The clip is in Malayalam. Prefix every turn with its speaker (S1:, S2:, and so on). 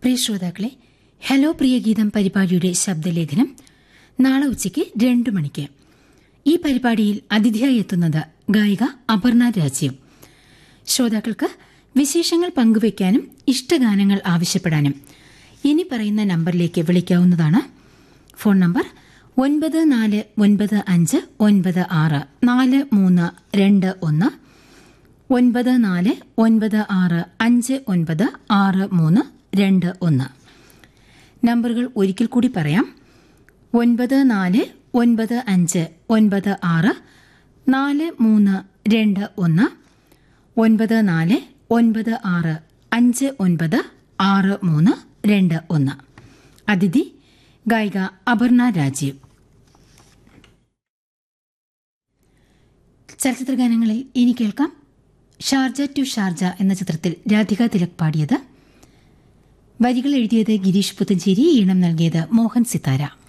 S1: പ്രിയ ശ്രോതാക്കളെ ഹലോ പ്രിയ ഗീതം പരിപാടിയുടെ ശബ്ദലേഖനം നാളെ ഉച്ചയ്ക്ക് രണ്ടു മണിക്ക് ഈ പരിപാടിയിൽ അതിഥിയായി എത്തുന്നത് ഗായിക അപർണ രാജ്യം ശ്രോതാക്കൾക്ക് വിശേഷങ്ങൾ പങ്കുവയ്ക്കാനും ഇഷ്ടഗാനങ്ങൾ ആവശ്യപ്പെടാനും ഇനി പറയുന്ന നമ്പറിലേക്ക് വിളിക്കാവുന്നതാണ് ഫോൺ നമ്പർ ഒൻപത് നാല് ഒൻപത് അഞ്ച് ഒൻപത് ആറ് നാല് മൂന്ന് രണ്ട് ഒന്ന് ഒൻപത് നാല് ഒൻപത് ആറ് അഞ്ച് ഒൻപത് ആറ് മൂന്ന് രണ്ട് ഒന്ന് നമ്പറുകൾ ഒരിക്കൽ കൂടി പറയാം ഒൻപത് നാല് ഒൻപത് അഞ്ച് ഒൻപത് ആറ് നാല് മൂന്ന് രണ്ട് ഒന്ന് ഒൻപത് നാല് ഒൻപത് ആറ് അഞ്ച് ഒൻപത് ആറ് മൂന്ന് രണ്ട് ഒന്ന് അതിഥി ഗായിക അപർണ രാജീവ് ചലച്ചിത്ര ഗാനങ്ങളിൽ ഇനി കേൾക്കാം ഷാർജ ടു ഷാർജ എന്ന ചിത്രത്തിൽ രാധിക തിലക് പാടിയത് വരികൾ എഴുതിയത് ഗിരീഷ് പുത്തഞ്ചേരി ഈണം നൽകിയത് മോഹൻ സിത്താര